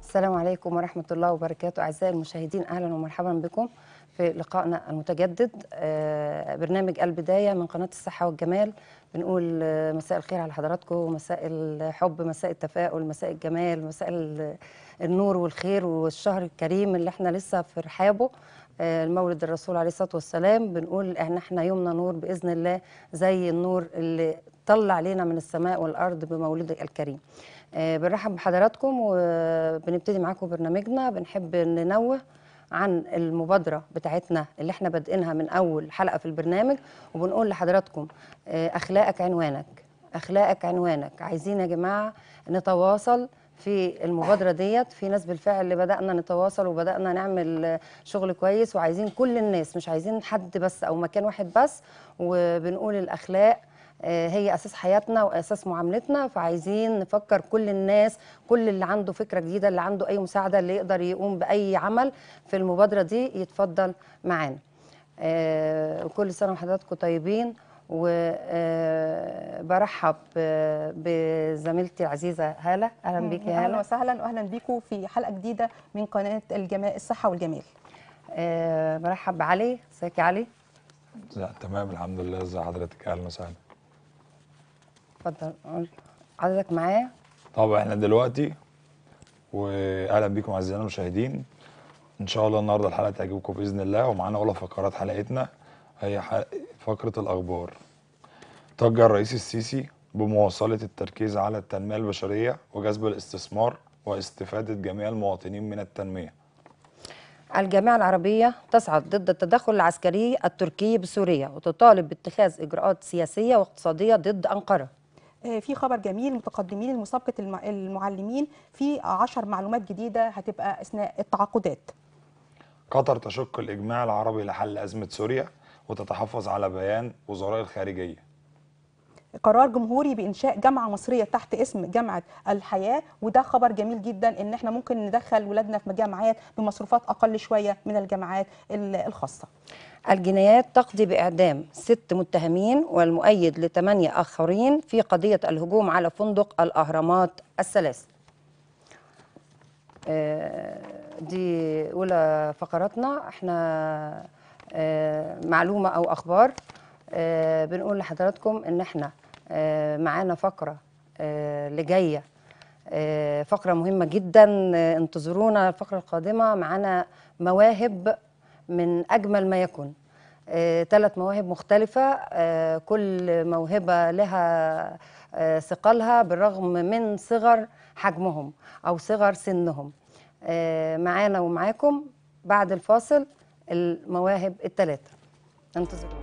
السلام عليكم ورحمة الله وبركاته أعزائي المشاهدين أهلا ومرحبا بكم في لقائنا المتجدد آه، برنامج البداية من قناة الصحة والجمال بنقول آه، مساء الخير على حضراتكم مساء الحب مساء التفاؤل مساء الجمال مساء ال- النور والخير والشهر الكريم اللي احنا لسه في رحابه آه، المولد الرسول عليه الصلاة والسلام بنقول ان احنا يومنا نور بإذن الله زي النور اللي طلع علينا من السماء والأرض بمولده الكريم آه، بنرحب بحضراتكم وبنبتدي معاكم برنامجنا بنحب ننوه عن المبادرة بتاعتنا اللي احنا بادئينها من أول حلقة في البرنامج وبنقول لحضراتكم آه، أخلاقك عنوانك أخلاقك عنوانك عايزين يا جماعة نتواصل في المبادرة ديت في ناس بالفعل اللي بدأنا نتواصل وبدأنا نعمل آه، شغل كويس وعايزين كل الناس مش عايزين حد بس أو مكان واحد بس وبنقول الأخلاق آه، هي اساس حياتنا واساس معاملتنا فعايزين نفكر كل الناس كل اللي عنده فكره جديده اللي عنده اي مساعده اللي يقدر يقوم باي عمل في المبادره دي يتفضل معانا آه، وكل سنه وحضراتكم طيبين وبرحب بزميلتي العزيزه هاله اهلا بيكي يا اهلا هاله وسهلا واهلا بيكم في حلقه جديده من قناه الجمال الصحه والجمال آه، برحب بعلي ازيك يا علي لا تمام الحمد لله ازي حضرتك اهلا وسهلا اتفضل قول. حضرتك معايا طب احنا دلوقتي واهلا بيكم اعزائنا المشاهدين ان شاء الله النهارده الحلقه تعجبكم باذن الله ومعانا اولى فقرات حلقتنا هي حلقة فقره الاخبار توجه الرئيس السيسي بمواصله التركيز على التنميه البشريه وجذب الاستثمار واستفاده جميع المواطنين من التنميه الجامعة العربية تصعد ضد التدخل العسكري التركي بسوريا وتطالب باتخاذ إجراءات سياسية واقتصادية ضد أنقرة آه، في خبر جميل متقدمين لمسابقه الم- المعلمين في 10 معلومات جديده هتبقى اثناء التعاقدات قطر تشق الاجماع العربي لحل ازمه سوريا وتتحفظ على بيان وزراء الخارجيه قرار جمهوري بانشاء جامعه مصريه تحت اسم جامعه الحياه وده خبر جميل جدا ان احنا ممكن ندخل ولادنا في جامعات بمصروفات اقل شويه من الجامعات ال- الخاصه الجنايات تقضي بإعدام ست متهمين والمؤيد لثمانية آخرين في قضية الهجوم على فندق الأهرامات الثلاث آه، دي أولى فقراتنا احنا آه، معلومة أو أخبار آه، بنقول لحضراتكم إن احنا آه، معانا فقرة آه، اللي جاية آه، فقرة مهمة جدا آه، انتظرونا الفقرة القادمة معانا مواهب من أجمل ما يكون ثلاث مواهب مختلفة آه، كل موهبة لها آه، ثقلها بالرغم من صغر حجمهم أو صغر سنهم آه، معانا ومعاكم بعد الفاصل المواهب الثلاثة انتظرونا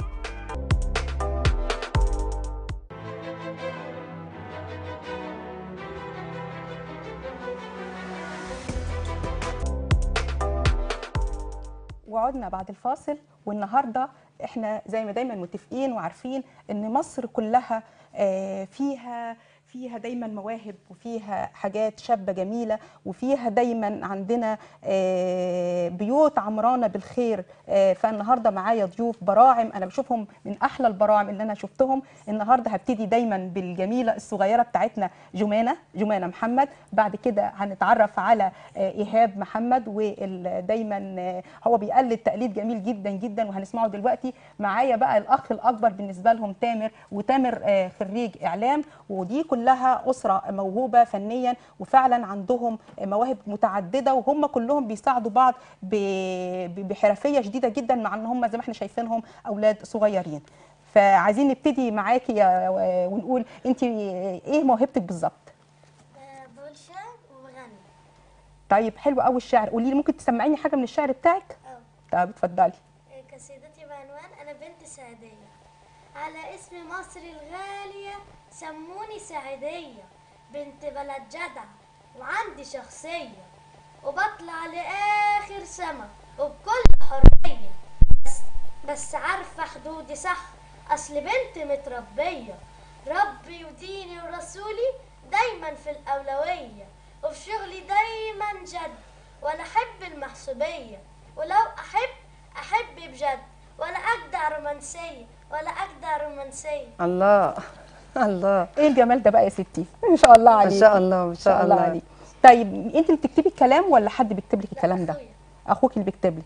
وعدنا بعد الفاصل والنهارده احنا زي ما دايما متفقين وعارفين ان مصر كلها آه، فيها فيها دايما مواهب وفيها حاجات شابه جميله وفيها دايما عندنا آه، بيوت عمرانه بالخير آه، فالنهارده معايا ضيوف براعم انا بشوفهم من احلى البراعم اللي انا شفتهم النهارده هبتدي دايما بالجميله الصغيره بتاعتنا جمانه جمانه محمد بعد كده هنتعرف على آه، ايهاب محمد ودايما هو بيقلد تقليد جميل جدا جدا وهنسمعه دلوقتي معايا بقى الاخ الاكبر بالنسبه لهم تامر وتامر آه، خريج اعلام ودي كلها اسره موهوبه فنيا وفعلا عندهم مواهب متعدده وهم كلهم بيساعدوا بعض ب- ب- بحرفيه شديده جدا مع ان هم زي ما احنا شايفينهم اولاد صغيرين فعايزين نبتدي معاكي يا- ونقول انت ايه موهبتك بالظبط آه، بقول شعر وبغني طيب حلو قوي الشعر قولي لي ممكن تسمعيني حاجه من الشعر بتاعك اه طب اتفضلي آه، قصيدتي بعنوان أنا بنت سعدية على اسم مصر الغالية سموني سعيدية بنت بلد جدع وعندي شخصية وبطلع لآخر سما وبكل حرية بس, بس عارفة حدودي صح أصل بنت متربية ربي وديني ورسولي دايما في الأولوية وفي شغلي دايما جد ولا أحب المحسوبية ولو أحب أحب بجد ولا أجدع رومانسية ولا أجدع رومانسية الله الله ايه الجمال ده بقى يا ستي ما شاء الله ما عليك شاء الله ما شاء الله عليك طيب انت اللي بتكتبي الكلام ولا حد بيكتب لك الكلام ده أخويا. اخوك اللي بيكتب لك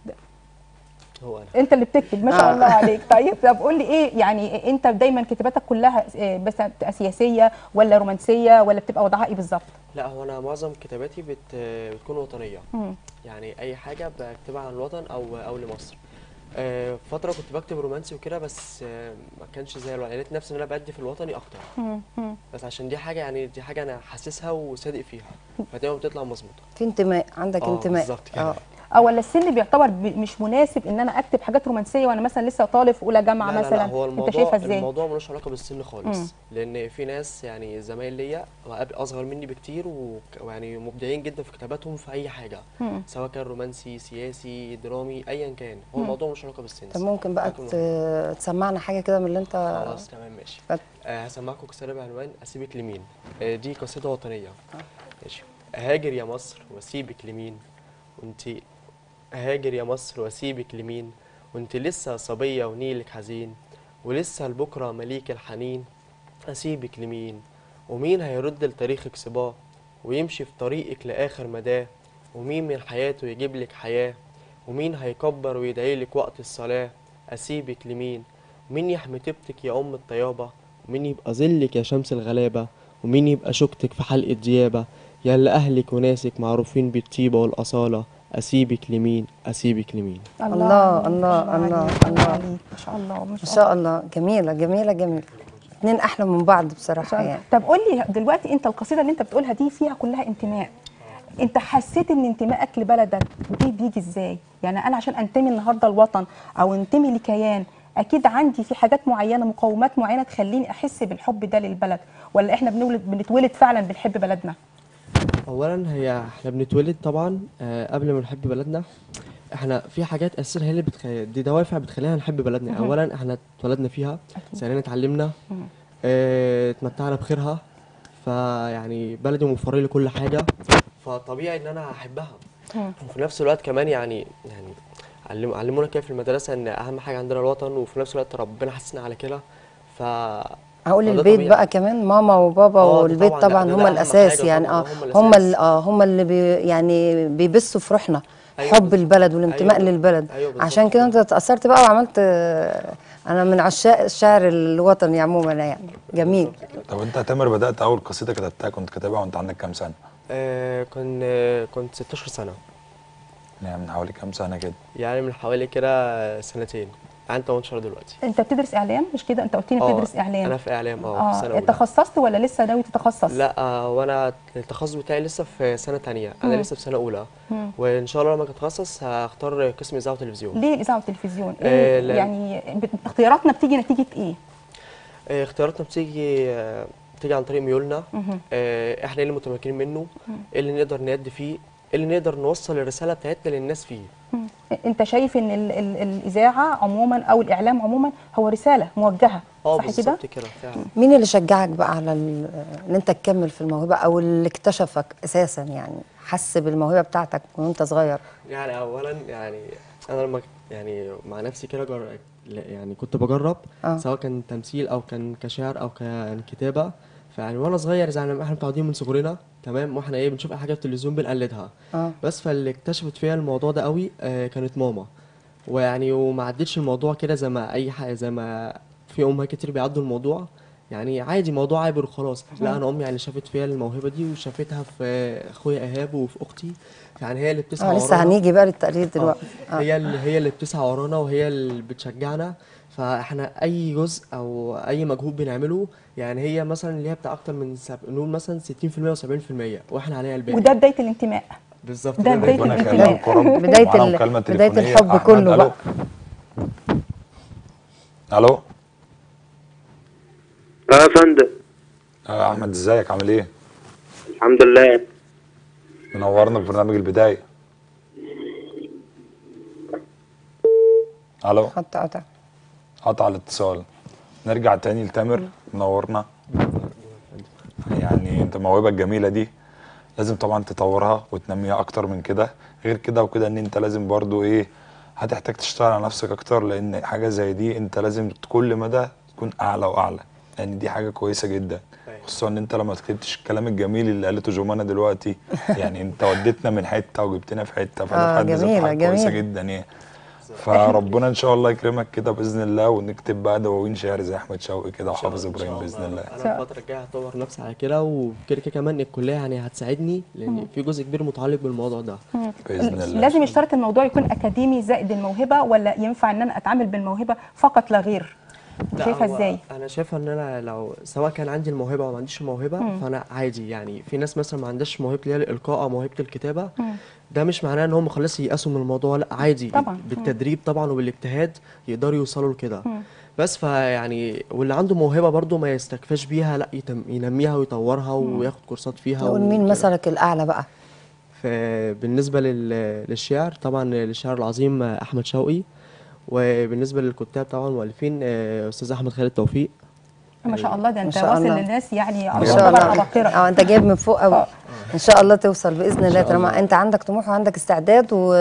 هو انا انت اللي بتكتب ما شاء آه. الله عليك طيب طب قول لي ايه يعني انت دايما كتاباتك كلها آه، بس بتبقى سياسيه ولا رومانسيه ولا بتبقى وضعها ايه بالظبط لا هو انا معظم كتاباتي بت... بتكون وطنيه مم. يعني اي حاجه بكتبها عن الوطن او او لمصر آه، فتره كنت بكتب رومانسي وكده بس آه، ما كانش زي الوطن لقيت نفسي ان انا بدي في الوطني اكتر مم. مم. بس عشان دي حاجه يعني دي حاجه انا حاسسها وصادق فيها فدايما بتطلع مظبوطه في انتماء عندك آه، انتماء بالظبط كده. اه اه ولا السن بيعتبر ب- مش مناسب ان انا اكتب حاجات رومانسيه وانا مثلا لسه طالب في اولى جامعه لا لا مثلا لا هو انت الموضوع شايفها ازاي الموضوع ملوش علاقه بالسن مم. خالص لان في ناس يعني زمايل ليا وقبل- اصغر مني بكتير وك- ويعني مبدعين جدا في كتاباتهم في اي حاجه مم. سواء كان رومانسي سياسي درامي ايا كان هو مم. الموضوع ملوش علاقه بالسن طب ممكن بقى ممكن ت- تسمعنا حاجه كده من اللي انت خلاص تمام ماشي اتفضل. آه هسمعكم قصيده بعنوان اسيبك لمين آه دي قصيده وطنيه ماشي اهاجر يا مصر واسيبك لمين وانت اهاجر يا مصر واسيبك لمين وانت لسه صبيه ونيلك حزين ولسه لبكره مليك الحنين اسيبك لمين ومين هيرد لتاريخك صباه ويمشي في طريقك لاخر مداه ومين من حياته يجيب لك حياه ومين هيكبر ويدعي لك وقت الصلاه اسيبك لمين مين يحمي طيبتك يا ام الطيابه ومين يبقى ظلك يا شمس الغلابه ومين يبقى شوكتك في حلقه ديابه يا اللي اهلك وناسك معروفين بالطيبه والاصاله اسيبك لمين اسيبك لمين الله، عليك، الله، ما شاء الله، عليك، الله. عليك، ما شاء الله ما ما شاء شاء الله جميله جميله جميله اتنين احلى من بعض بصراحه الله يعني طب قول لي دلوقتي انت القصيده اللي انت بتقولها دي فيها كلها انتماء انت حسيت ان انتمائك لبلدك دي بيجي ازاي يعني انا عشان انتمي النهارده لوطن او انتمي لكيان اكيد عندي في حاجات معينه مقومات معينه تخليني احس بالحب ده للبلد ولا احنا بنولد بنتولد فعلا بنحب بلدنا اولا هي احنا بنتولد طبعا آه، قبل ما نحب بلدنا احنا في حاجات اساسا هي اللي بتخ... دي دوافع بتخلينا نحب بلدنا مهم. اولا احنا اتولدنا فيها أكيد. ثانيا اتعلمنا مم. اه، اتمتعنا بخيرها فيعني بلدي موفره لي كل حاجه فطبيعي ان انا احبها مم. وفي نفس الوقت كمان يعني يعني علم علمونا كده في المدرسه ان اهم حاجه عندنا الوطن وفي نفس الوقت ربنا حسنا على كده ف هقول فده البيت طبيعي. بقى كمان ماما وبابا آه، ده والبيت طبعاً، لا، طبعا ده- هم ده أهم الاساس حاجة يعني طبعاً، اه هم هم الأساس. ال- اه هم اللي بي يعني بيبثوا في روحنا أيوة حب بالظبط. البلد والانتماء أيوة، للبلد أيوة بالظبط عشان كده انت كده. اتاثرت بقى وعملت آه، انا من عشاق الشعر الوطني عموما يعني جميل طب انت يا تامر بدات اول قصيده كتبتها كنت كاتبها وانت عندك كام سنه؟ آه كن آه، كنت 16 سنه يعني من حوالي كام سنه كده؟ يعني من حوالي كده سنتين عندي 18 دلوقتي انت بتدرس اعلام مش كده انت قلت لي آه، بتدرس اعلام انا في اعلام اه في سنه اولى تخصصت ولا لسه ناوي تتخصص لا آه وانا التخصص بتاعي لسه في سنه تانية انا مم. لسه في سنه اولى مم. وان شاء الله لما اتخصص هختار قسم اذاعه وتلفزيون ليه الاذاعه والتلفزيون آه، إيه لا. يعني بت- اختياراتنا بتيجي نتيجه ايه آه اختياراتنا بتيجي آه بتيجي عن طريق ميولنا مهم. آه احنا ايه اللي متمكنين منه ايه اللي نقدر نأدي فيه ايه اللي نقدر نوصل الرساله بتاعتنا للناس فيه مم. انت شايف ان ال ال الاذاعه عموما او الاعلام عموما هو رساله موجهه اه صح كده بالظبط كده فعلا مين اللي شجعك بقى على ال- ان انت تكمل في الموهبه او اللي اكتشفك اساسا يعني حس بالموهبه بتاعتك وانت صغير يعني اولا يعني انا لما يعني مع نفسي كده جر... لا، يعني كنت بجرب آه. سواء كان تمثيل او كان كشعر او كان كتابه فيعني وانا صغير زي ما احنا متعودين من صغرنا تمام واحنا ايه بنشوف اي حاجه في التلفزيون بنقلدها اه بس فاللي اكتشفت فيها الموضوع ده قوي آه كانت ماما ويعني وما عدتش الموضوع كده زي ما اي حاجه زي ما في امهات كتير بيعدوا الموضوع يعني عادي موضوع عابر وخلاص لا انا امي يعني شافت فيها الموهبه دي وشافتها في اخويا ايهاب وفي اختي يعني هي اللي بتسعى اه لسه ورانا. هنيجي بقى للتقليد آه، دلوقتي اه هي اللي هي اللي بتسعى ورانا وهي اللي بتشجعنا فاحنا اي جزء او اي مجهود بنعمله يعني هي مثلا اللي هي بتاع اكتر من سب... نقول مثلا 60% و70% واحنا عليها الباقي وده بدايه الانتماء بالظبط ده كده. بداية ربنا الانتماء. يخليك ورب بداية معانا ال- مكالمة بداية تليفونية. الحب أحمد، كله ألو. بقى. الو اه يا فندم آه، احمد ازيك عامل ايه؟ الحمد لله منورنا في برنامج البدايه الو خط قطع قطع الاتصال نرجع تاني لتامر منورنا يعني انت موهبة الجميلة دي لازم طبعا تطورها وتنميها اكتر من كده غير كده وكده ان انت لازم برضو ايه هتحتاج تشتغل على نفسك اكتر لان حاجة زي دي انت لازم كل مدى تكون اعلى واعلى لان دي حاجة كويسة جدا أيوة. خصوصا ان انت لما سكتش الكلام الجميل اللي قالته جمانة دلوقتي يعني انت وديتنا من حته وجبتنا في حته فده آه، في حد ذاته جميلة، حاجه كويسه جميلة. جدا يعني فربنا ان شاء الله يكرمك كده باذن الله ونكتب بقى دواوين شعر زي احمد شوقي كده وحافظ ابراهيم باذن الله انا الفتره الجايه هطور نفسي على كده وكده كده كمان الكليه يعني هتساعدني لان في جزء كبير متعلق بالموضوع ده باذن الله لازم يشترط الموضوع يكون اكاديمي زائد الموهبه ولا ينفع ان انا اتعامل بالموهبه فقط لا غير لا، شايفه هو ازاي انا شايفه ان انا لو سواء كان عندي الموهبه او ما عنديش الموهبه فانا عادي يعني في ناس مثلا ما عندهاش موهبه اللي هي الالقاء او موهبه الكتابه ده مش معناه ان هم خلاص ييأسوا من الموضوع لا عادي طبعاً. بالتدريب طبعا وبالاجتهاد يقدروا يوصلوا لكده بس فيعني واللي عنده موهبه برضو ما يستكفاش بيها لا يتم ينميها ويطورها وياخد كورسات فيها نقول مين وكده. مثلك الاعلى بقى فبالنسبة لل- للشعر طبعا الشاعر العظيم أحمد شوقي وبالنسبة للكتاب طبعا مؤلفين آه، أستاذ أحمد خالد توفيق ما شاء الله ده انت شاء واصل الله. للناس يعني ان شاء يعتبر الله عباقره اه انت جايب من فوق قوي آه. ان شاء الله توصل باذن الله شاء طالما الله. انت عندك طموح وعندك استعداد و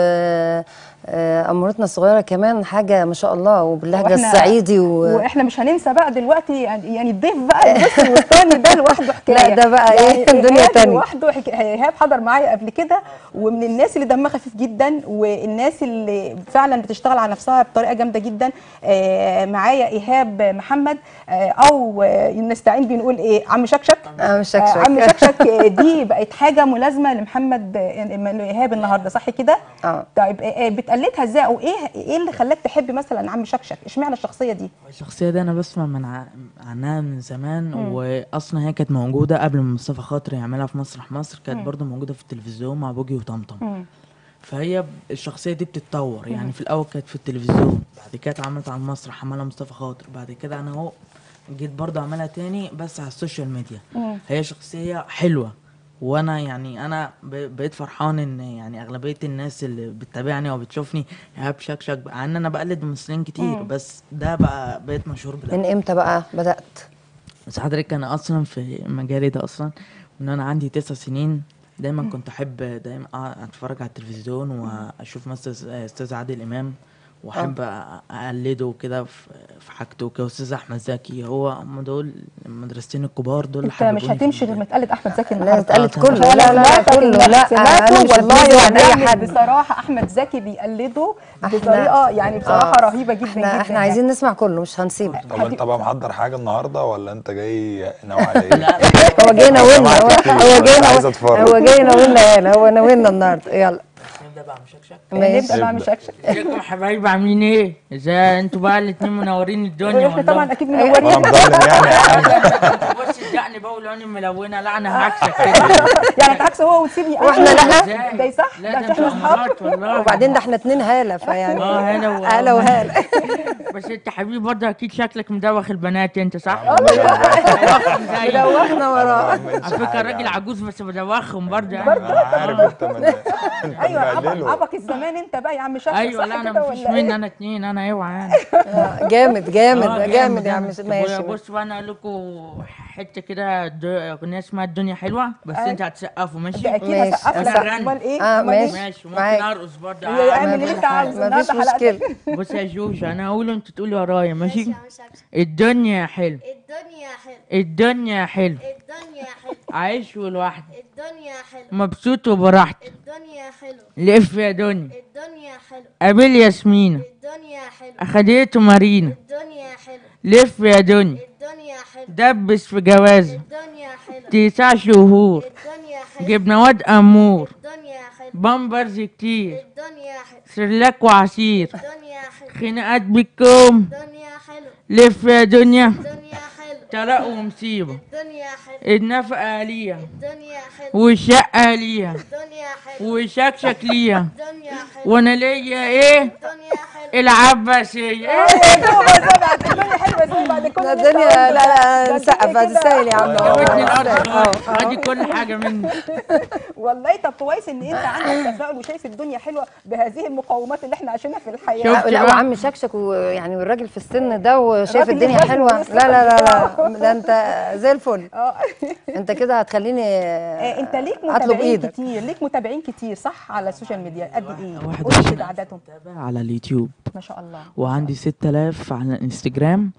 آه، امورتنا الصغيره كمان حاجه ما شاء الله وباللهجه وإحنا- الصعيدي و... واحنا مش هننسى بقى دلوقتي يعني يعني الضيف بقى البص والتاني ده لوحده حكايه لا، ده بقى إيه، يعني دنيا إيهاب تانية. لوحده حك... ايهاب حضر معايا قبل كده ومن الناس اللي دمها خفيف جدا والناس اللي فعلا بتشتغل على نفسها بطريقه جامده جدا آه معايا ايهاب محمد آه او آه نستعين بنقول ايه عم شكشك عم شكشك. آه عم شكشك آه، دي بقت حاجه ملازمه لمحمد آه، ايهاب النهارده صح كده اه طيب آه، آه، بتقلدها ازاي او ايه ايه اللي خلاك تحب مثلا عم شكشك اشمعنى الشخصيه دي الشخصية دي أنا بسمع من ع... عنها من زمان وأصلا هي كانت موجودة قبل ما مصطفى خاطر يعملها في مسرح مصر كانت برضو موجودة في التلفزيون مع بوجي وطمطم فهي ب- الشخصية دي بتتطور يعني في الأول كانت في التلفزيون بعد كده اتعملت على المسرح عملها مصطفى خاطر بعد كده أنا أهو جيت برضه أعملها تاني بس على السوشيال ميديا هي شخصية حلوة وانا يعني انا ب- بقيت فرحان ان يعني اغلبيه الناس اللي بتتابعني او بتشوفني ايهاب شكشك مع ان انا بقلد ممثلين كتير بس ده بقى بقيت مشهور بده من امتى بقى بدات بس حضرتك انا اصلا في مجالي ده اصلا من انا عندي تسع سنين دايما كنت احب دايما أقعد اتفرج على التلفزيون واشوف مثلا استاذ عادل امام واحب أ- اقلده كده في في حاجته كده استاذ احمد زكي هو هم دول المدرستين الكبار دول اللي انت مش حببوني في هتمشي غير المجال. ما تقلد احمد زكي لا النهارده اتقالت آه، كله طبعاً. لا لا لا سمعتك كله إنك لا سمعته انا مش والله بتنازل عن اي بيعمل حد بصراحه احمد زكي بيقلده احنا- بطريقه يعني بصراحه آه. رهيبه جدا احنا جدا احنا عايزين نسمع كله مش هنسيب طب انت بقى محضر حاجه النهارده ولا انت جاي ناوي على ايه؟ لا هو جاي ناولنا هو سمعت كتير، هو بس جاي عايز ناول- اتفرج. هو جاي ناولنا يالا هو ناولنا النهارده يلا نبدا بقى مشكشك يعني ماشي نبدا مع نبدأ. مشكشك ازيكم يا حبايبي عاملين ايه؟ ازاي انتوا بقى الاتنين منورين الدنيا احنا طبعا والله اكيد وانا منورين مظلم يعني يا عم بص الدقن بقى والعين ملونه لا انا هعكسك كده يعني انت عكس هو وتسيبني أنا. واحنا لا. ازاي؟ ده صح لا ده ده مش احنا انتوا اصحاب امارات والله وبعدين ده احنا اتنين هاله فيعني اه هلا و- هاله وهاله بس انت حبيبي برضه اكيد شكلك مدوخ البنات انت صح؟ مدوخنا وراه على فكره راجل عجوز بس بدوخهم برضه يعني انا عارف انت من انت ايوه عبق مقلله. عبق الزمان انت بقى يا عم شكشك ايوه صح لا انا كده مفيش ولا مني ايه؟ انا اتنين انا اوعى يعني آه، جامد آه، جامد جامد يا عم طب ماشي بص بقى انا اقول لكم حته كده د- اغنيه اسمها الدنيا حلوه بس أي. انت هتسقفوا ماشي؟ ده اكيد ماشي. هسقف لك أسرع. امال ايه آه، أمال إيه؟ ماشي. ماشي معاك. ممكن ارقص برضه يا أعمل اعمل اللي كل انت حاجة. عاوزه مفيش النهارده حلقتك. مشكله بص يا جوج انا هقول وانت تقولي ورايا ماشي ماشي يا عم شكشك الدنيا حلو الدنيا حلو الدنيا حلو الدنيا حلو عايش لوحدي الدنيا حلو مبسوط وبراحتي الدنيا حلو لف يا دنيا الدنيا حلو قابل ياسمينة الدنيا حلو اخدته مارينا الدنيا حلو لف يا دنيا الدنيا حلو دبس في جوازه الدنيا حلو تسع شهور الدنيا حلو جبنا واد امور الدنيا حلو بامبرز كتير الدنيا حلو سرلاك وعصير الدنيا حلو خناقات بالكوم الدنيا حلو لف يا دنيا الدنيا حلو طلاق ومصيبة الدنيا حلو النفقة ليها الدنيا حلو والشقة ليها الدنيا حلو وشكشك ليها الدنيا حلو وانا ليا ايه الدنيا حلو العباسية ايه هو سمعت الدنيا حلوه ازاي بعد كل اللي انت الدنيا قلته لا ده؟ لا ده نسقف الدنيا كده- هتستاهل يا عم جابتني والله. الارض اه خلاص ادي كل حاجة مني والله طب كويس ان انت عندك تفاؤل وشايف الدنيا حلوه بهذه المقومات اللي احنا عايشينها في الحياه شوف. لا بقى. وعم شكشك ويعني والراجل في السن ده وشايف الراجل الدنيا يخاف حلوه ويسكت لا لا لا بتاعه. لا ده انت زي الفل اه انت كده هتخليني آه، انت ليك اطلب متابعين ايدك كتير ليك متابعين كتير صح على السوشيال ميديا قد ايه واحد قول كده عددهم متابع على اليوتيوب ما شاء الله وعندي 6000 على الانستجرام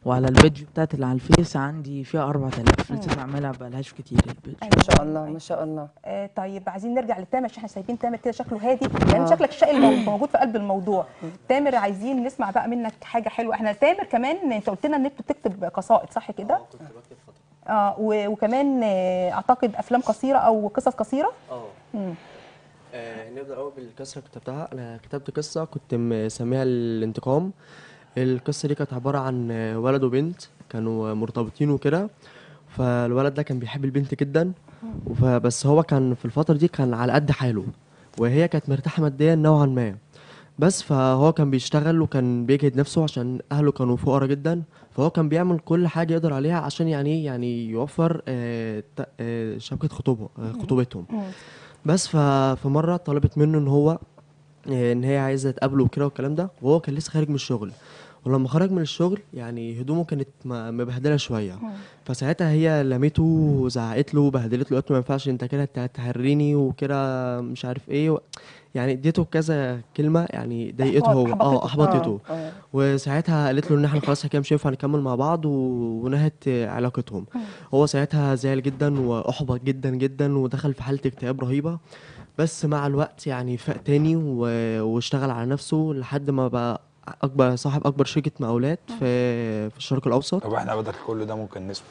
وعلى البيج بتاعت اللي على الفيس عندي فيها 4000 لسه بعملها بقالهاش كتير البيج ما شاء الله ما شاء الله آه طيب عايزين نرجع لتامر عشان احنا سايبين تامر كده شكله هادي يعني انت شكلك الشقي المو- موجود في قلب الموضوع تامر عايزين نسمع بقى منك حاجه حلوه احنا تامر كمان انت قلت لنا ان انت بتكتب قصائد صح كده كنت بكتب فترة اه و- وكمان آه اعتقد افلام قصيره او قصص قصيره اه مم. آه، نبدأ أول بالقصة اللي كتبتها أنا كتبت قصة كنت مسميها الانتقام القصة دي كانت عبارة عن آه، ولد وبنت كانوا مرتبطين وكده فالولد ده كان بيحب البنت جدا فبس هو كان في الفترة دي كان على قد حاله وهي كانت مرتاحة ماديا نوعا ما بس فهو كان بيشتغل وكان بيجهد نفسه عشان أهله كانوا فقراء جدا فهو كان بيعمل كل حاجة يقدر عليها عشان يعني إيه؟ يعني يوفر آه، ت- آه، شبكة خطوبة آه، خطوبتهم مم. بس ففي مره طلبت منه ان هو آه، ان هي عايزه تقابله وكده والكلام ده وهو كان لسه خارج من الشغل ولما خرج من الشغل يعني هدومه كانت م- مبهدله شويه فساعتها هي لمته وزعقت له وبهدلت له قالت له ما ينفعش انت كده ت- تهريني وكده مش عارف ايه و... يعني اديته كذا كلمه يعني ضايقته هو أحبطته. اه احبطته آه، آه. وساعتها قالت له ان احنا خلاص كده مش هينفع نكمل مع بعض و... ونهت علاقتهم هو ساعتها زعل جدا واحبط جدا جدا ودخل في حاله اكتئاب رهيبه بس مع الوقت يعني فاق تاني و... واشتغل على نفسه لحد ما بقى اكبر صاحب اكبر شركه مقاولات في في الشرق الاوسط طب احنا بدل كل ده ممكن نسمع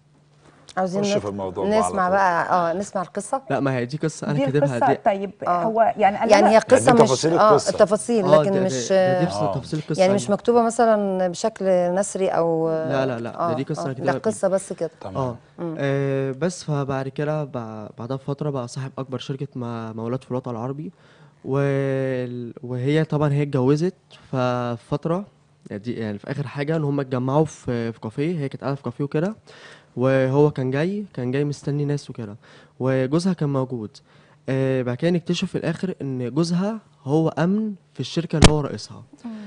عاوزين خش نت- في الموضوع بقى على نسمع طول. بقى اه نسمع القصه لا ما هي دي قصه انا دي كاتبها القصه دي طيب آه. هو يعني قال يعني لنا- هي قصه دي مش تفاصيل اه القصة. التفاصيل آه، لكن ده- مش ده- ده دي آه. تفاصيل القصه يعني مش مكتوبه مثلا بشكل نثري او لا، لا، لا، ده دي قصة آه. أنا كاتبها لا قصه بس كده تمام اه آه، بس فبعد كده بع- بعدها بفترة بقى صاحب أكبر شركة م- مقاولات في الوطن العربي وال- وهي طبعا هي اتجوزت ففي فترة يعني دي يعني في آخر حاجة إن هما اتجمعوا في في كافيه هي كانت قاعدة في كافيه وكده وهو كان جاي كان جاي مستني ناس وكده وجوزها كان موجود آه، بعد كده نكتشف في الآخر إن جوزها هو أمن في الشركة اللي هو رئيسها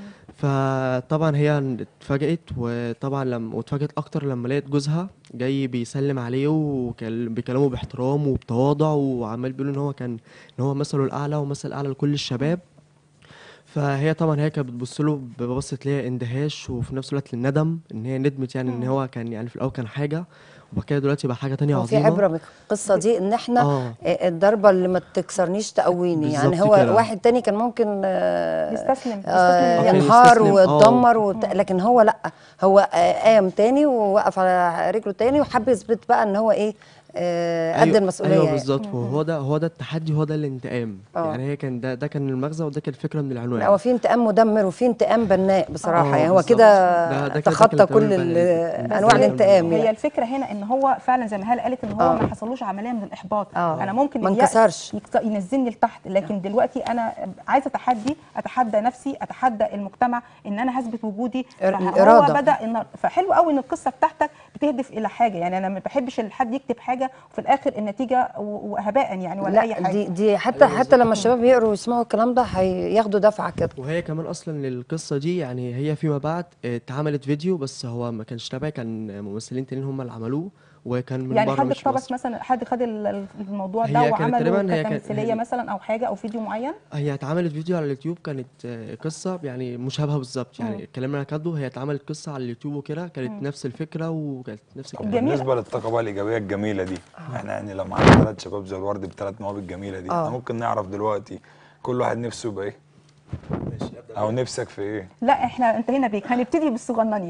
فطبعا هي اتفاجئت وطبعا لما واتفاجئت اكتر لما لقيت جوزها جاي بيسلم عليه وبيكلمه باحترام وبتواضع وعمال بيقول ان هو كان ان هو مثله الاعلى ومثل اعلى لكل الشباب فهي طبعا هي كانت بتبص له ببصه ليها اندهاش وفي نفس الوقت الندم ان هي ندمت يعني ان هو كان يعني في الاول كان حاجه وبعد كده دلوقتي بقى حاجه تانية هو في عظيمه عبره من القصه دي ان احنا آه. آه، الضربه اللي ما تكسرنيش تقويني يعني بالظبط هو كده. واحد تاني كان ممكن آه، يستسلم آه، يستسلم ينهار يستسلم، آه. ويتدمر وت... لكن هو لا هو آه، قام تاني ووقف على رجله تاني وحب يثبت بقى ان هو ايه آه، قد أيوة- المسؤوليه ايوه يعني. بالظبط وهو ده هو ده التحدي هو ده الانتقام آه. يعني هي كان ده ده كان المغزى وده كان الفكره من العنوان لا هو في انتقام مدمر وفي انتقام بناء بصراحه آه، يعني هو بالظبط. كده ده- ده كده- ده تخطى كده كل الانتقام ال- البناء. بس انواع هي- الانتقام هي يعني الفكره هنا ان هو فعلا زي ما هال قالت ان هو آه. ما حصلوش عمليه من الاحباط آه. انا ممكن ما اليأس انكسرش. يكت- ينزلني لتحت لكن دلوقتي انا عايزه تحدي اتحدى نفسي اتحدى المجتمع ان انا هثبت وجودي ال- فهو الإرادة. بدا ان فحلو قوي ان القصه بتاعتك بتهدف الى حاجه يعني انا ما بحبش إن حد يكتب حاجه وفي الاخر النتيجه و- وهباء يعني ولا اي لا حاجه دي دي حتى حتى لما الشباب يقروا ويسمعوا الكلام ده هياخدوا دفعه كده وهي كمان اصلا القصه دي يعني هي فيما بعد آه، اتعملت فيديو بس هو ما كانش تبعي كان ممثلين تانيين هم اللي عملوه وكان من يعني بره حد مش اقتبس مصر مثلا حد خد ال- ال- الموضوع هي ده كانت وعمله تقريباً هي كانت- كتمثيليه هي- مثلا او حاجه او فيديو معين هي اتعملت فيديو على اليوتيوب كانت آه، قصه يعني مشابهه بالظبط يعني الكلام اللي انا كاتبه هي اتعملت قصه على اليوتيوب وكده كانت نفس الفكره وكانت نفس الكلام جميل. بالنسبه للطاقه بقى الايجابيه الجميله دي احنا يعني لو معانا ثلاث شباب زي الورد بثلاث مواهب الجميله دي آه. احنا ممكن نعرف دلوقتي كل واحد نفسه يبقى ايه او نفسك في ايه لا احنا انتهينا بيك هنبتدي بالصغننين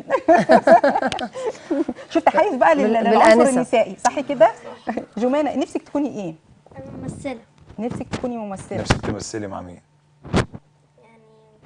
شفت حيز بقى لل- بال- للعنصر بالآنسة. النسائي صح كده جمانة نفسك تكوني ايه انا ممثله نفسك تكوني ممثله نفسك تمثلي مع مين يعني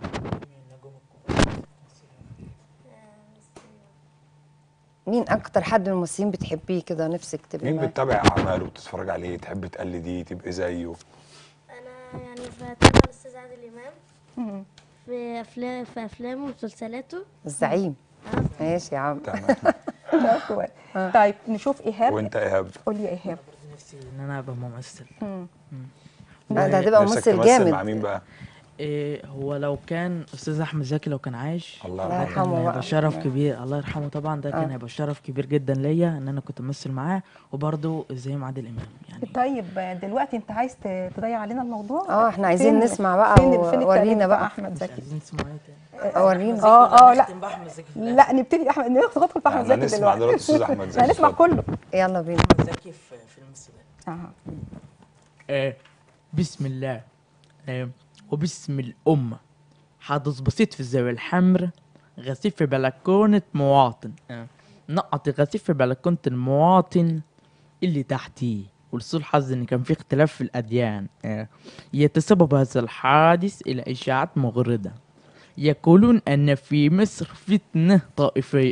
مين اكتر حد من الممثلين بتحبيه كده نفسك تبقي مين معاه بتتابع اعماله وتتفرج عليه تحب تقلديه تبقى زيه انا يعني بتابع الاستاذ عادل امام مم. في افلام في افلامه ومسلسلاته الزعيم ماشي يا عم تمام طب كويس. طيب نشوف ايهاب وانت ايهاب قولي يا ايهاب نفسي ان انا ابقى ممثل لا، ده هتبقى نفسك ممثل تمثل مع جامد مين بقى إيه هو لو كان استاذ احمد زكي لو كان عايش الله الله ده يرحمه يرحمه كان بقى. هيبقى شرف كبير الله يرحمه طبعا ده كان آه. هيبقى شرف كبير جدا ليا ان انا كنت امثل معاه وبرضه الزعيم عادل امام يعني طيب دلوقتي انت عايز ت- تضيع علينا الموضوع اه احنا عايزين فين- نسمع بقى فين فين التأليف وورينا بتاع بقى احمد مش زكي عايزين تسمعوا ايه تاني ورينا اه اه لا نختم بأحمد زكي في الآخر. لا نبتدي احمد ندخل في احمد احنا زكي نسمع دلوقتي دلوقتي استاذ احمد زكي احنا نسمع اتفضل. كله يلا بينا احمد زكي في فيلم السودان آه. آه بسم الله آه وباسم الأمة حدث بسيط في الزاوية الحمر غسيل في بلكونة مواطن آه. نقط غسيل في بلكونة المواطن اللي تحتيه ولسوء الحظ ان كان في اختلاف في الاديان آه. يتسبب هذا الحادث الى اشاعات مغرضة يقولون ان في مصر فتنة طائفية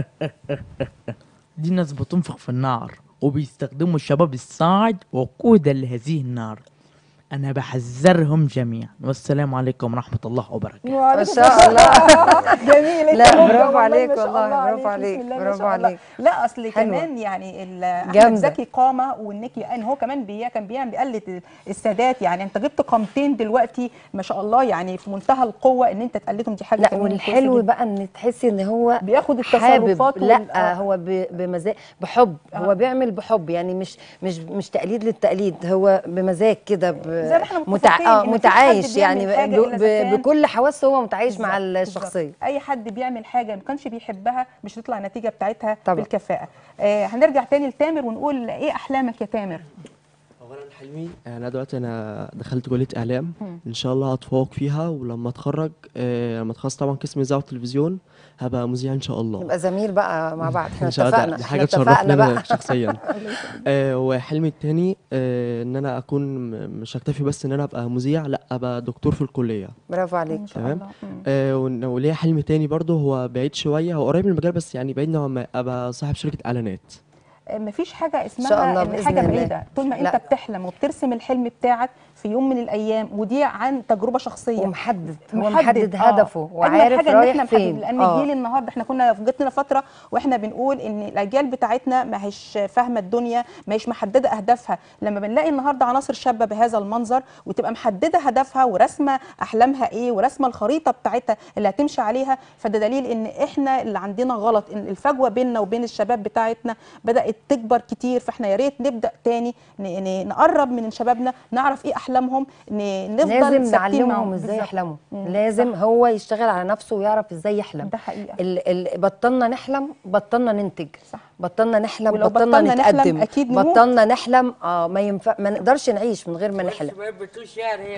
دي ناس بتنفخ في النار وبيستخدموا الشباب الصاعد وقودا لهذه النار أنا بحذرهم جميعا والسلام عليكم ورحمة الله وبركاته ما شاء الله جميل انت لا، مبدع برافو والله، عليك ما شاء والله، الله برافو بسم عليك، الله، ما برافو شاء الله. عليك. لا اصل حلوة. كمان يعني ال- احمد جامدة. زكي قامه وانك ان هو كمان بي كان بيعمل بيقلد السادات يعني انت جبت قامتين دلوقتي ما شاء الله يعني في منتهى القوه ان انت تقلدهم دي حاجه لا كمان والحلو كويسة جداً. بقى ان تحسي ان هو بياخد حابب التصرفات وال- لا آه. هو ب- بمزاج بحب هو آه. بيعمل بحب يعني مش مش مش تقليد للتقليد هو بمزاج كده ب- زي ما احنا متع... متفقين آه إن مفيش متعايش حد يعني بيعمل حاجة ب... إلا ب... إذا كان- بكل حواسه هو متعايش مع بالظبط، الشخصيه بالظبط. اي حد بيعمل حاجه ما كانش بيحبها مش هتطلع النتيجه بتاعتها طبعا. بالكفاءه آه هنرجع تاني لتامر ونقول ايه احلامك يا تامر اولا حلمي انا دلوقتي انا دخلت كليه اعلام ان شاء الله هتفوق فيها ولما اتخرج آه، لما اتخلص طبعا قسم اذاعه وتلفزيون هبقى مذيع ان شاء الله يبقى زميل بقى مع بعض احنا ان شاء الله اتفقنا دي احنا حاجه اتفقنا تشرفني بقى انا شخصيا آه، وحلمي التاني آه، ان انا اكون م- مش هكتفي بس ان انا ابقى مذيع لا ابقى دكتور في الكليه برافو عليك ان شاء تمام. الله مم. آه، ون- وليا حلم تاني برضه هو بعيد شويه هو قريب من المجال بس يعني بعيد نوعا ما ابقى صاحب شركه اعلانات مفيش حاجة اسمها شاء الله إن بإذن حاجة الله. بعيدة طول ما لا. أنت بتحلم وبترسم الحلم بتاعك في يوم من الأيام ودي عن تجربة شخصية ومحدد هو محدد آه. هدفه أجمل وعارف حاجة إن رايح إحنا محدد فين لأن آه. الجيل النهاردة إحنا كنا في جت لنا فترة وإحنا بنقول إن الأجيال بتاعتنا ما هيش فاهمة الدنيا ما هيش محددة أهدافها لما بنلاقي النهاردة عناصر شابة بهذا المنظر وتبقى محددة هدفها ورسمة أحلامها إيه ورسمة الخريطة بتاعتها اللي هتمشي عليها فده دليل إن إحنا اللي عندنا غلط إن الفجوة بيننا وبين الشباب بتاعتنا بدأت تكبر كتير فإحنا يا ريت نبدأ تاني ن- ن- نقرب من شبابنا نعرف إيه أحلامهم ن- نفضل لازم ثابتين نعلمهم معاهم. ازاي بالظبط. يحلموا مم. لازم هو يشتغل على نفسه ويعرف ازاي يحلم ده حقيقة ال ال بطلنا نحلم بطلنا ننتج صح. بطلنا نحلم ولو بطلنا بطلنا نحلم نتقدم أكيد نموت. بطلنا نحلم اه ما ينفع ما نقدرش نعيش من غير ما نحلم الشباب بتقول شعر هي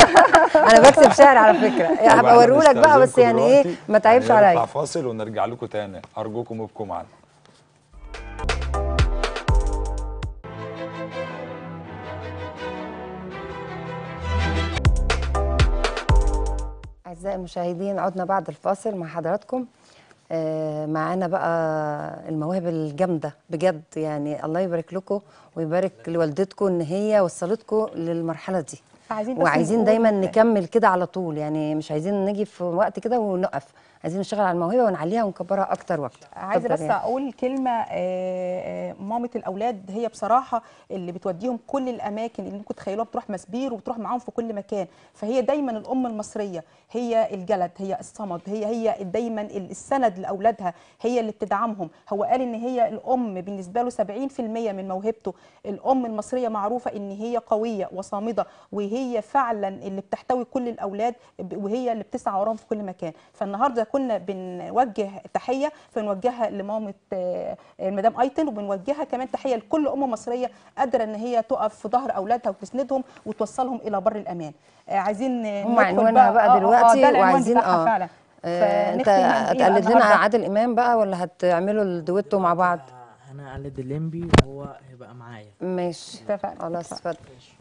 انا بكتب شعر على فكره طيب هبقى احنا اوريهولك بقى بس نستأذنكم يعني ايه دلوقتي. ما تعبش يعني نطلع عليا فاصل ونرجع لكم تاني ارجوكم ابقوا معانا أعزائي المشاهدين عدنا بعد الفاصل مع حضراتكم آه، معانا بقى المواهب الجامدة بجد يعني الله يبارك لكم ويبارك لوالدتكم إن هي وصلتكم للمرحلة دي عايزين بس وعايزين نقول- دايما نكمل كده على طول يعني مش عايزين نيجي في وقت كده ونقف عايزين نشتغل على الموهبة ونعليها ونكبرها أكتر وأكتر عايزه اتفضل بس يعني. اقول كلمه آه، آه، مامه الاولاد هي بصراحه اللي بتوديهم كل الاماكن اللي ممكن تخيلوها بتروح مسبير وبتروح معاهم في كل مكان فهي دايما الام المصريه هي الجلد هي الصمد هي هي دايما السند لاولادها هي اللي بتدعمهم هو قال ان هي الام بالنسبه له 70% من موهبته الام المصريه معروفه ان هي قويه وصامده وهي فعلا اللي بتحتوي كل الاولاد ب- وهي اللي بتسعى وراهم في كل مكان فالنهارده كنا بنوجه تحيه فنوجهها لمامه آه، المدام ايتن وبنوجهها كمان تحيه لكل ام مصريه قادره ان هي تقف في ظهر اولادها وتسندهم وتوصلهم الى بر الامان آه، عايزين هم ندخل عنوانها بقى آه، آه، آه، دلوقتي ده العنوان وعايزين بتاعها اه فعلا آه، انت فنختم إيه بقى هتقلد لنا النهاردة؟ عادل امام بقى ولا هتعملوا الدويتو مع بعض انا قلد الليمبي وهو هيبقى معايا ماشي اتفقنا خلاص اتفضل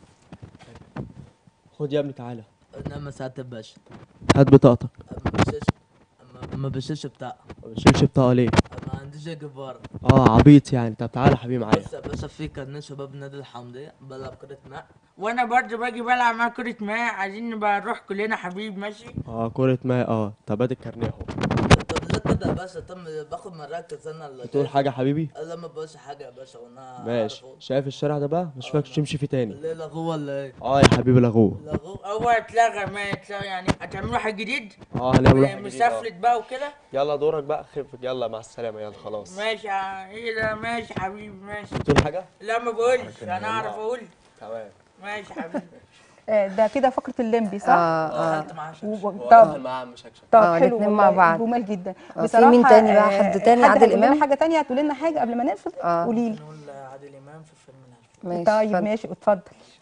خد يا ابني تعالى انما ساعة الباشا هات بطاقتك ما بشيش ما بشيش بتاع ما بتشيلش بطاقه ليه ما عنديش جبار اه عبيط يعني طب تعالى يا حبيبي معايا بس يا باشا في كان شباب نادي الحمدية بلعب كرة ماء وانا برضه باجي بلعب مع كرة ماء عايزين نبقى نروح كلنا حبيب ماشي اه كرة ماء اه طب ادي الكارنيه اهو طب كده كده يا باشا تم باخد مراكز انا اللي بتقول حاجه يا حبيبي لا ما بقولش حاجه يا باشا وانا ماشي عارف أقول. شايف الشارع ده بقى مش فاكر تمشي فيه تاني ليه لغوه ولا ايه؟ اه يا حبيبي لغوه لغوه هو اتلغى ما اتلغى يعني هتعملوا واحد جديد؟ اه هنعمل واحد جديد آه. مسافلت بقى وكده؟ يلا دورك بقى خف يلا مع السلامه يلا خلاص ماشي يا- ايه ده ماشي حبيبي ماشي بتقول حاجه لا ما بقولش انا اعرف اقول تمام ماشي حبيبي آه، ده كده فقره الليمبي صح؟ اه اه دخلت معاه و- شكشك. طب معاه مش هكشف طب آه، حلو الاتنين والله، مع بعض. جمال جدا آه، في مين تاني بقى؟ حد تاني؟ حد عادل هيقول لنا إمام؟ حاجه تانية هتقول لنا حاجه قبل ما نقفل آه. قولي لي نقول عادل امام في فيلم الالف ماشي طيب اتفضل. ماشي اتفضل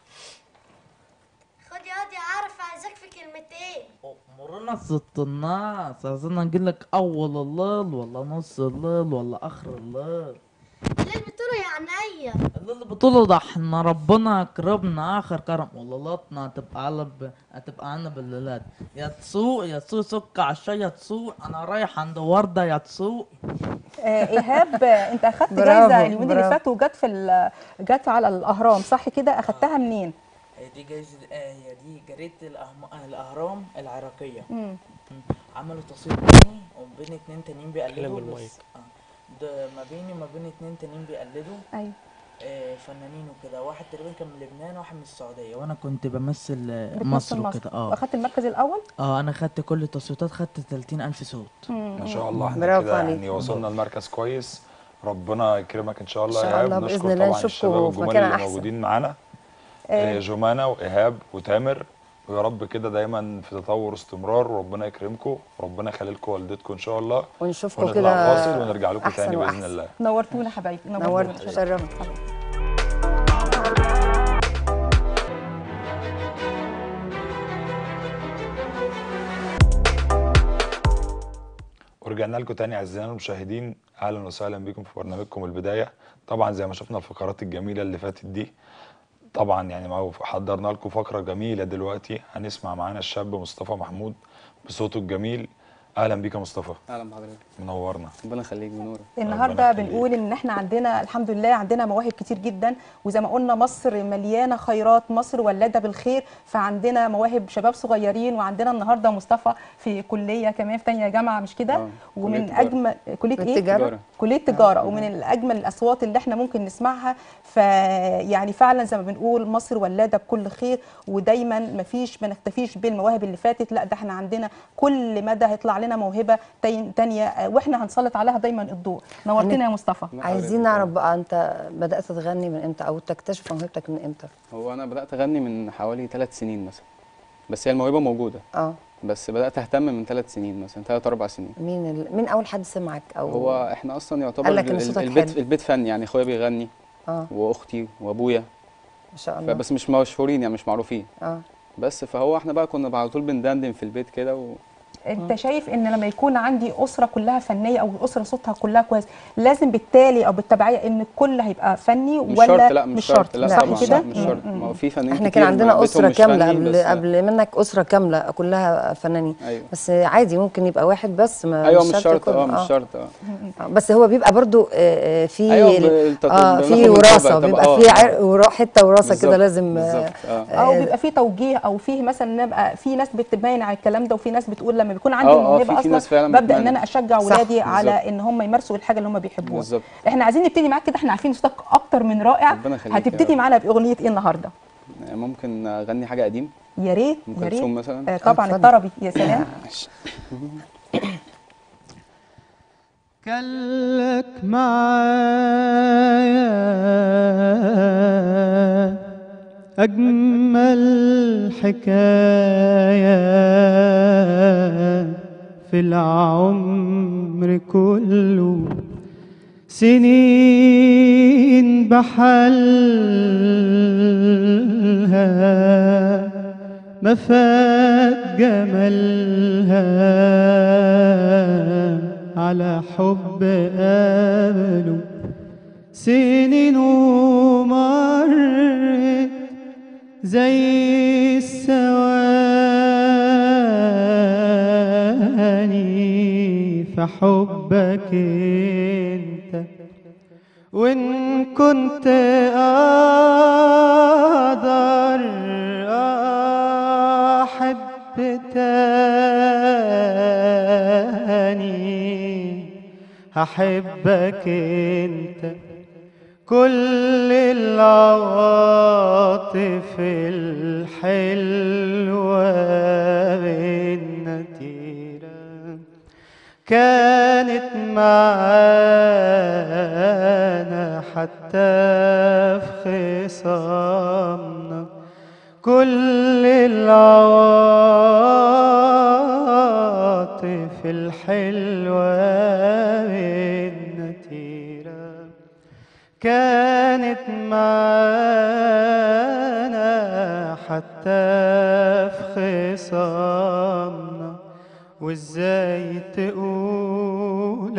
خد يا واد يا عارف عايزاك في كلمتين مرنا ست الناس عايزين اجي لك اول الليل ولا نص الليل ولا اخر الليل ليه بتقولوا يا عينيا اللي اللي بتقوله ده احنا ربنا كرمنا اخر كرم وليلاتنا هتبقى علب هتبقى عنا بالليلات يا تسوق يا تسوق سك على الشاي يا تسوق انا رايح عند ورده يا تسوق آه، ايهاب آه، انت اخدت برافو، جايزه اليومين اللي برافو. فاتوا وجت في ال- جت على الاهرام صح كده اخدتها منين؟ هي دي جايزة آه هي دي جريدة الأهم- آه، الأهرام العراقية مم. مم. عملوا تصوير بيني وبين اتنين تانيين بيقلدوا كلام بس المايك. آه. ده ما بيني وما بين اتنين تانيين بيقلدوا ايوه آه فنانين وكده واحد تقريبا كان من لبنان وواحد من السعودية وأنا كنت بمثل آه، بتمثل مصر وكده اه واخدت المركز الاول؟ اه أنا خدت كل التصويتات خدت 30 ألف صوت مم. ما شاء الله احنا برافو كده عليك. يعني وصلنا لمركز كويس ربنا يكرمك ان شاء الله إن يا شاء ايهاب الله بإذن نشكر الله طبعا نشوفكوا الشباب في الجمال مكان اللي أحسن. موجودين معانا آه، جمانة وايهاب وتامر ويا رب كده دايما في تطور واستمرار وربنا يكرمكم وربنا يخلي لكم والدتكم ان شاء الله ونشوفكم ونطلع كده فاصل ونرجع لكم أحسن تاني باذن وأحسن. الله نورتونا حبايبي نورت شرفت. شرفت ورجعنا لكم تاني اعزائنا المشاهدين اهلا وسهلا بكم في برنامجكم البدايه طبعا زي ما شفنا الفقرات الجميله اللي فاتت دي طبعا يعني ما هو حضرنا لكم فقره جميله دلوقتي هنسمع معانا الشاب مصطفى محمود بصوته الجميل اهلا بيك يا مصطفى اهلا بحضرتك منورنا ربنا يخليك بنورك النهارده يخليك. بنقول ان احنا عندنا الحمد لله عندنا مواهب كتير جدا وزي ما قلنا مصر مليانه خيرات مصر ولاده بالخير فعندنا مواهب شباب صغيرين وعندنا النهارده مصطفى في كليه كمان في تانية جامعه مش كده آه، ومن كلية تجارة. اجمل كليه ايه التجارة. تجارة. كليه تجاره ومن الاجمل الاصوات اللي احنا ممكن نسمعها فيعني فعلا زي ما بنقول مصر ولاده بكل خير ودايما ما فيش ما نكتفيش بالمواهب اللي فاتت لا ده احنا عندنا كل مدى هيطلع لنا موهبه تين- تانية آه، واحنا هنسلط عليها دايما الضوء نورتنا يا مصطفى عايزين نعرف بقى انت بدات تغني من امتى او تكتشف موهبتك من امتى هو انا بدات اغني من حوالي ثلاث سنين مثلا بس هي الموهبه موجوده اه بس بدات اهتم من ثلاث سنين مثلا ثلاث اربع سنين مين ال... مين اول حد سمعك او هو احنا اصلا يعتبر قال لك إن ال- صوتك البيت حلو. البيت فن يعني اخويا بيغني اه واختي وابويا ما شاء الله فبس مش مشهورين يعني مش معروفين اه بس فهو احنا بقى كنا على طول بندندن في البيت كده و... انت شايف ان لما يكون عندي اسره كلها فنيه او الاسره صوتها كلها كويس لازم بالتالي او بالتبعيه ان الكل هيبقى فني مش ولا شرط لا مش شرط لا صح طبعا كده لا مش شرط ما هو في فنانين احنا كتير كان عندنا بيتهم اسره مش كامله فني، قبل بس- قبل منك اسره كامله كلها فنانين ايوه بس عادي ممكن يبقى واحد بس ما ايوه مش شرط يكون- اه مش شرط اه آه، بس هو بيبقى برضو آه، آه، في أيوة، ال- بالت- اه بناخد في من وراثه طبع- بيبقى طبع- في آه. عرق ورا- حته وراثه كده بالظبط، لازم آه، بالظبط اه او بيبقى في توجيه او في مثلا نبقى في ناس بتبين على الكلام ده وفي ناس بتقول لما بيكون عندي آه، آه، الموهبه في- في اصلا ناس فعلا ببدا ان بتمنع. انا اشجع صح، ولادي على بالظبط. ان هم يمارسوا الحاجه اللي هم بيحبوها بالظبط احنا عايزين نبتدي معاك كده احنا عارفين صوتك اكتر من رائع ربنا يخليك يا هتبتدي رب. معانا باغنيه ايه النهارده ممكن اغني حاجه قديم يا ريت ام يا كلثوم ريت مثلا آه طبعا اتفضل. الطربي يا سلام كلك معايا أجمل حكاية في العمر كله سنين بحلها ما فات جمالها على حب قابله سنين ومرت زي الثواني في حبك انت وإن كنت أقدر أحب تاني هحبك انت كل العواطف الحلوة بينا تيرة كانت معانا حتى في خصامنا كل العواطف الحلوة بينا تيرة كانت معانا حتى في خصامنا وازاي تقول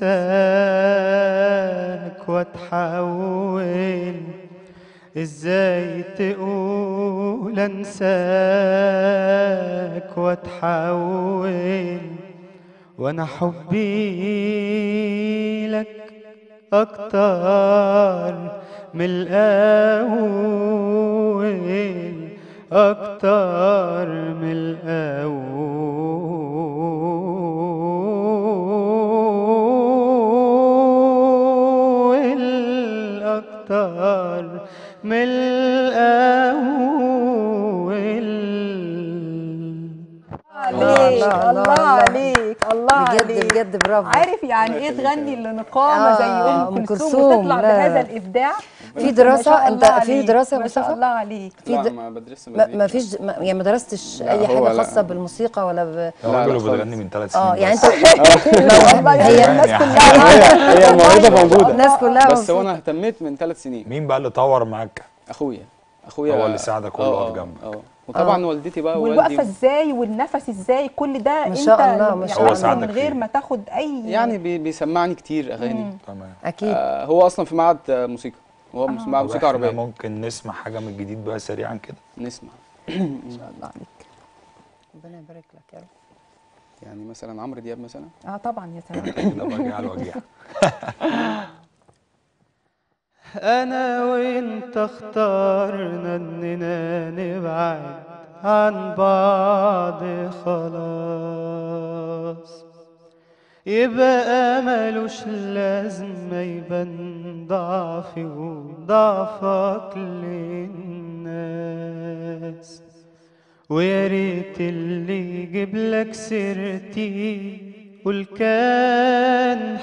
انساك واتحول ازاي تقول انساك واتحول وانا حبي لك اكتر من الاول اكتر من الاول اكتر من الاول عليك الله، الله, الله. عليك الله بجد عليك بجد برافو عارف يعني ايه تغني لنقامه زي آه، ام أم كلثوم كلثوم، وتطلع لا. بهذا الابداع في ما دراسة شاء أنت الله في عليك، دراسة يا ما شاء مصطفى؟ الله عليك في لا د- ما بدرسش ما, مزيكا ما فيش ما يعني ما درستش لا، اي هو حاجه لا. خاصه بالموسيقى ولا ب... يا لا، راجل لا وبتغني خالص. من ثلاث سنين اه يعني بس. انت والله يعني يعني الناس يعني كلها هي هي الموهبه موجوده الناس كلها بس مبسوطة. وانا اهتميت من ثلاث سنين مين بقى اللي طور معاك اخويا اخويا هو اللي ساعدك آه، وواقف آه، جنبك. اه وطبعا والدتي بقى والوقفه ووالدي ازاي والنفس ازاي كل ده ما انت شاء الله، اللي ما شاء بتعمله الله. هو من ساعدك غير فيه. ما تاخد اي يعني بي بيسمعني كتير اغاني تمام اكيد آه هو اصلا في معهد آه، موسيقى هو مس- معهد طب موسيقى احنا عربيه ممكن نسمع حاجه من الجديد بقى سريعا كده نسمع ما شاء الله عليك ربنا يبارك لك يا رب يعني مثلا عمرو دياب مثلا اه طبعا يا سلام كده وجع الوجيع أنا وأنت اخترنا إننا نبعد عن بعض خلاص يبقى ملوش لازمة يبان ضعفي وضعفك للناس ويا ريت اللي يجيب لك سيرتي قول كان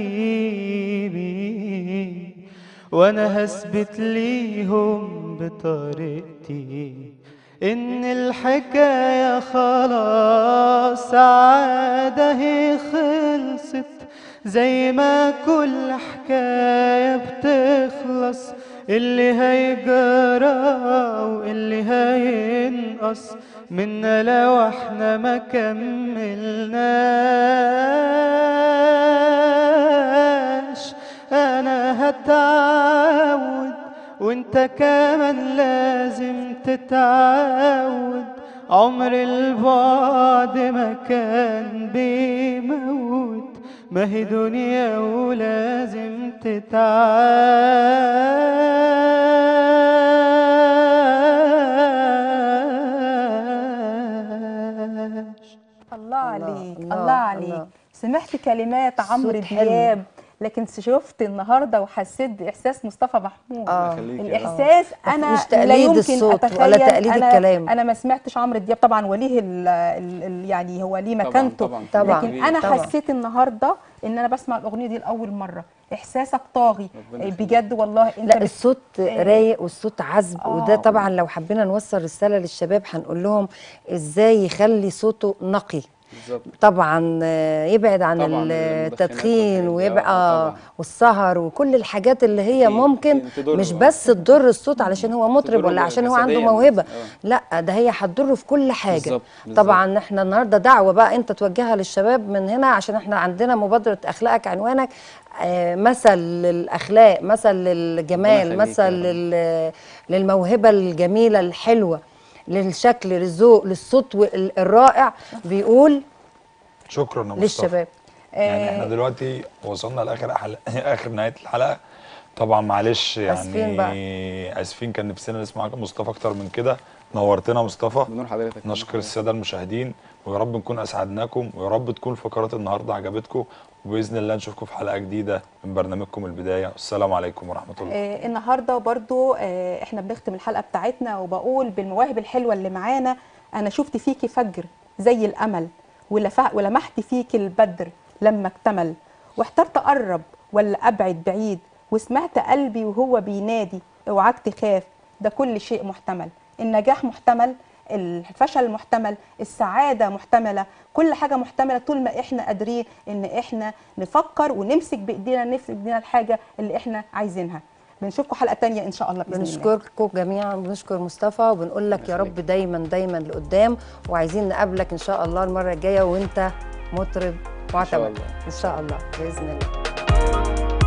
حبيبي وانا هثبت ليهم بطريقتي ان الحكايه خلاص عاده هي خلصت زي ما كل حكايه بتخلص اللي هيجرى واللي هينقص منا لو احنا ما كملناش انا هتعود وانت كمان لازم تتعود عمر البعد ما كان بيموت ما هي دنيا ولازم تتعاش الله عليك الله، الله عليك الله. سمعت كلمات عمرو صوت حلو. دياب لكن شفت النهارده وحسيت باحساس مصطفى محمود اه يخليك يا رب. الاحساس انا مش تقليد لا يمكن الصوت اتخيل ولا تقليد أنا الكلام. انا ما سمعتش عمرو دياب طبعا وليه ال ال ال يعني هو ليه طبعاً، مكانته طبعاً. طبعاً. لكن انا طبعاً. حسيت النهارده ان انا بسمع الاغنيه دي لاول مره احساسك طاغي ربنا يخليك. بجد والله انت لا بت- الصوت رايق والصوت عذب وده آه. طبعا لو حبينا نوصل رساله للشباب هنقول لهم ازاي يخلي صوته نقي بالظبط طبعا آه، يبعد عن طبعاً ال- المدخنات التدخين والحاجات دي، ويبقى آه، آه، طبعاً. والسهر وكل الحاجات اللي هي أكيد، ممكن أكيد تضر، مش آه. بس تضر الصوت علشان هو مطرب تضره ولا عشان هو عنده جسدياً موهبه بس، لا ده هي هتضره في كل حاجه بالظبط، بالظبط. طبعا احنا النهارده دعوه بقى انت توجهها للشباب من هنا عشان احنا عندنا مبادره اخلاقك عنوانك آه، مثل للاخلاق مثل للجمال يخليك مثل يا رب. لل- للموهبه الجميله الحلوه للشكل للذوق للصوت وال- الرائع بيقول شكرا يا مصطفى للشباب يعني احنا دلوقتي وصلنا لاخر حلقة اخر نهايه الحلقه طبعا معلش آسفين يعني اسفين كان نفسنا نسمع مصطفى اكتر من كده نورتنا مصطفى بنور حضرتك نشكر الساده المشاهدين ويا رب نكون اسعدناكم ويا رب تكون فقرات النهارده عجبتكم وباذن الله نشوفكم في حلقه جديده من برنامجكم البدايه والسلام عليكم ورحمه الله آه، النهارده برضو آه، احنا بنختم الحلقه بتاعتنا وبقول بالمواهب الحلوه اللي معانا انا شفت فيكي فجر زي الامل ولف- ولمحت فيكي البدر لما اكتمل واحترت اقرب ولا ابعد بعيد وسمعت قلبي وهو بينادي اوعاك تخاف ده كل شيء محتمل النجاح محتمل الفشل محتمل السعاده محتمله كل حاجه محتمله طول ما احنا قادرين ان احنا نفكر ونمسك بايدينا نمسك بايدينا الحاجه اللي احنا عايزينها بنشوفكم حلقه تانية ان شاء الله باذن الله بنشكركم جميعا بنشكر مصطفى وبنقول لك يا رب دايما دايما لقدام وعايزين نقابلك ان شاء الله المره الجايه وانت مطرب معتمد الله. ان شاء الله باذن الله